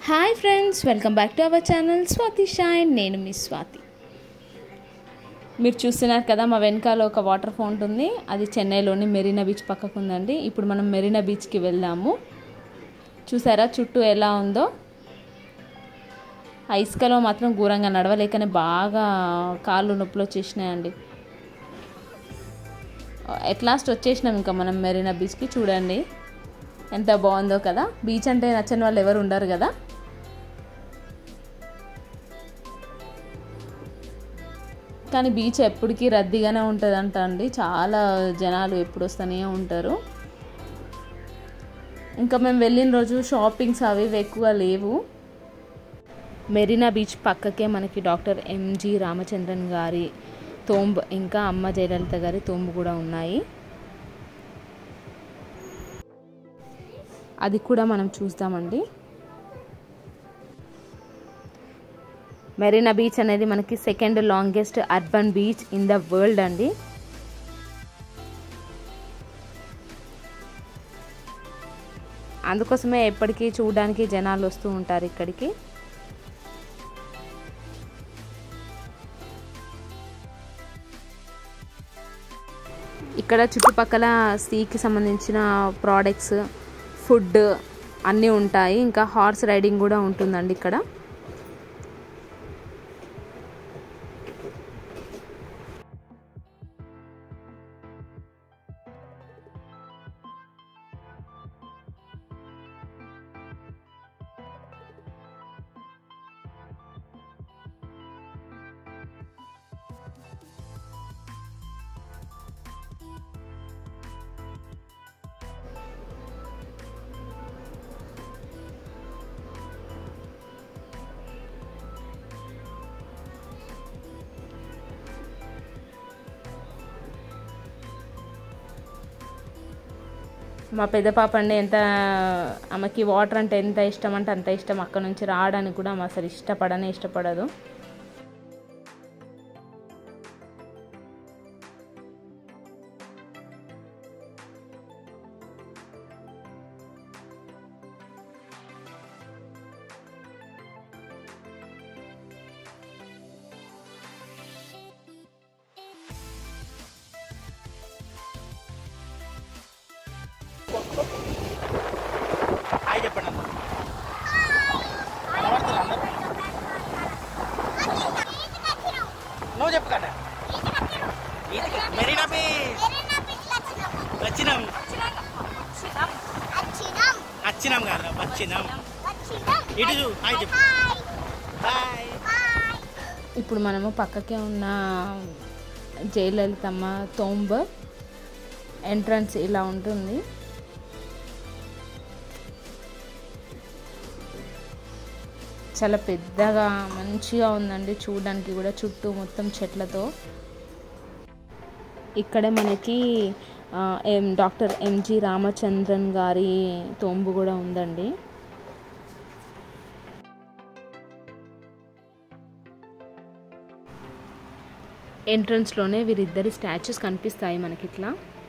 hi friends welcome back to our channel Swathi Shine నేను మీ స్వాతి మీరు చూస్తున్నారు కదా మా వెనకాల ఒక వాటర్ ఫౌంట్ ఉంది అది చెన్నైలోని మెరీనా బీచ్ పక్కకు ఉందండి ఇప్పుడు మనం మెరీనా బీచ్కి వెళ్దాము చూసారా చుట్టూ ఎలా ఉందో ఆ ఇసుకలో మాత్రం ఘోరంగా నడవలేకనే బాగా కాళ్ళు నొప్పులు వచ్చేసినాయండి ఎట్ లాస్ట్ వచ్చేసినాం ఇంకా మనం మెరీనా బీచ్కి చూడండి ఎంత బాగుందో కదా బీచ్ అంటే నచ్చని వాళ్ళు ఎవరు ఉండరు కదా కానీ బీచ్ ఎప్పటికీ రద్దీగానే ఉంటుందంట అండి చాలా జనాలు ఎప్పుడు వస్తూనే ఉంటారు ఇంకా మేము వెళ్ళిన రోజు షాపింగ్స్ అవి ఇవి ఎక్కువ లేవు మెరీనా బీచ్ పక్కకే మనకి డాక్టర్ ఎంజి రామచంద్రన్ గారి తోంబ్ ఇంకా అమ్మ జయలలిత గారి తోంబు కూడా ఉన్నాయి అది కూడా మనం చూస్తామండి మెరీనా బీచ్ అనేది మనకి second longest urban beach in the world అండి అందుకోసమే ఎప్పటికీ చూడడానికి జనాలు వస్తూ ఉంటారు ఇక్కడికి ఇక్కడ చుట్టుపక్కల సీకి సంబంధించిన ప్రోడక్ట్స్ ఫుడ్ అన్నీ ఉంటాయి ఇంకా హార్స్ రైడింగ్ కూడా ఉంటుందండి ఇక్కడ మా పెద్ద పాప అండి ఎంత ఆమెకి వాటర్ అంటే ఎంత ఇష్టం అంటే అంత ఇష్టం అక్కడ నుంచి రావడానికి కూడా ఆమె అసలు ఇష్టపడనే ఇష్టపడదు హాయ్ చెప్పండి అందరూ కనబడుతున్నా అందరూ నువ్వు చెప్పు కదా ఈతకి మెరీనా బీచ్ వచ్చినాం వచ్చినాం కదా వచ్చినాం ఇటు చూ హాయ్ చెప్పు బాయ్ ఇప్పుడు మనము పక్కకే ఉన్న జయలలితమ్మ తోంబ్ ఎంట్రన్స్ ఇలా ఉంటుంది చాలా పెద్దగా మంచిగా ఉందండి చూడడానికి కూడా చుట్టూ మొత్తం చెట్లతో ఇక్కడే మనకి ఆ, ఎం డాక్టర్ ఎంజి రామచంద్రన్ గారి తోంబు కూడా ఉందండి ఎంట్రన్స్లోనే వీరిద్దరి స్టాచ్యూస్ కనిపిస్తాయి మనకి ఇట్లా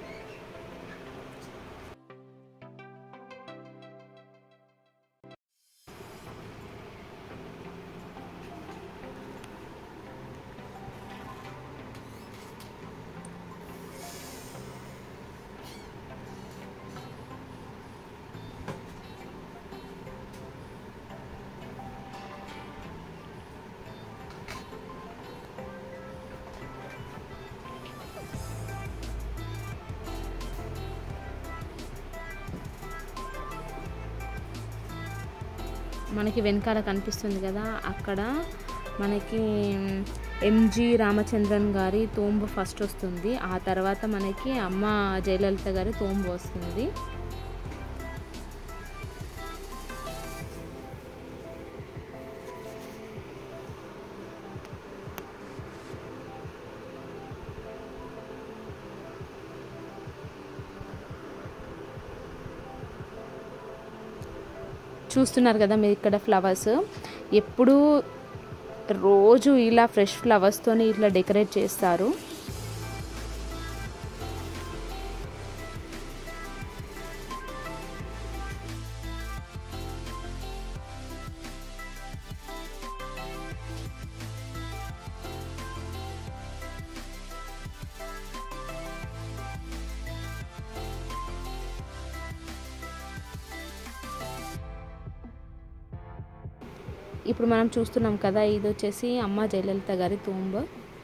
మనకి వెనకాల కనిపిస్తుంది కదా అక్కడ మనకి ఎంజి రామచంద్రన్ గారి తోంబు ఫస్ట్ వస్తుంది ఆ తర్వాత మనకి అమ్మ జయలలిత గారి తోంబు వస్తుంది చూస్తున్నారు కదా మీరు ఇక్కడ ఫ్లవర్స్ ఎప్పుడూ రోజు ఇలా ఫ్రెష్ ఫ్లవర్స్తోని ఇట్లా డెకరేట్ చేస్తారు ఇప్పుడు మనం చూస్తున్నాం కదా ఇది వచ్చేసి అమ్మ జయలలిత గారి తూంబ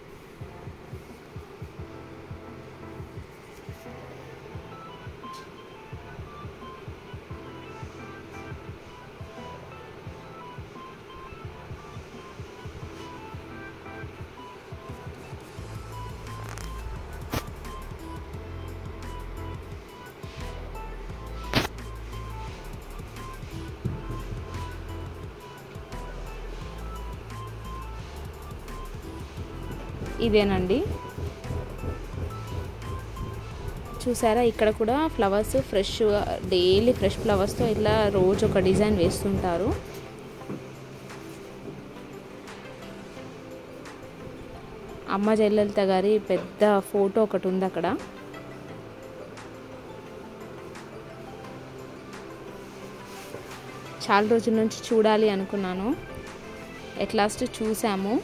ఇదేనండి చూసారా ఇక్కడ కూడా ఫ్లవర్స్ ఫ్రెష్ డైలీ ఫ్రెష్ ఫ్లవర్స్తో ఇట్లా రోజు ఒక డిజైన్ వేస్తుంటారు అమ్మ జయలలిత గారి పెద్ద ఫోటో ఒకటి ఉంది అక్కడ చాలా రోజుల నుంచి చూడాలి అనుకున్నాను ఎట్ లాస్ట్ చూసాము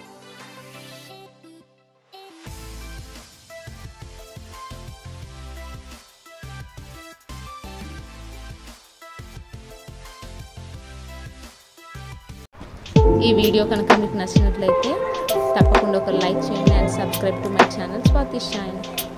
ఈ వీడియో కనుక మీకు నచ్చినట్లయితే తప్పకుండా ఒక లైక్ చేయండి and subscribe to my channel Swathi shine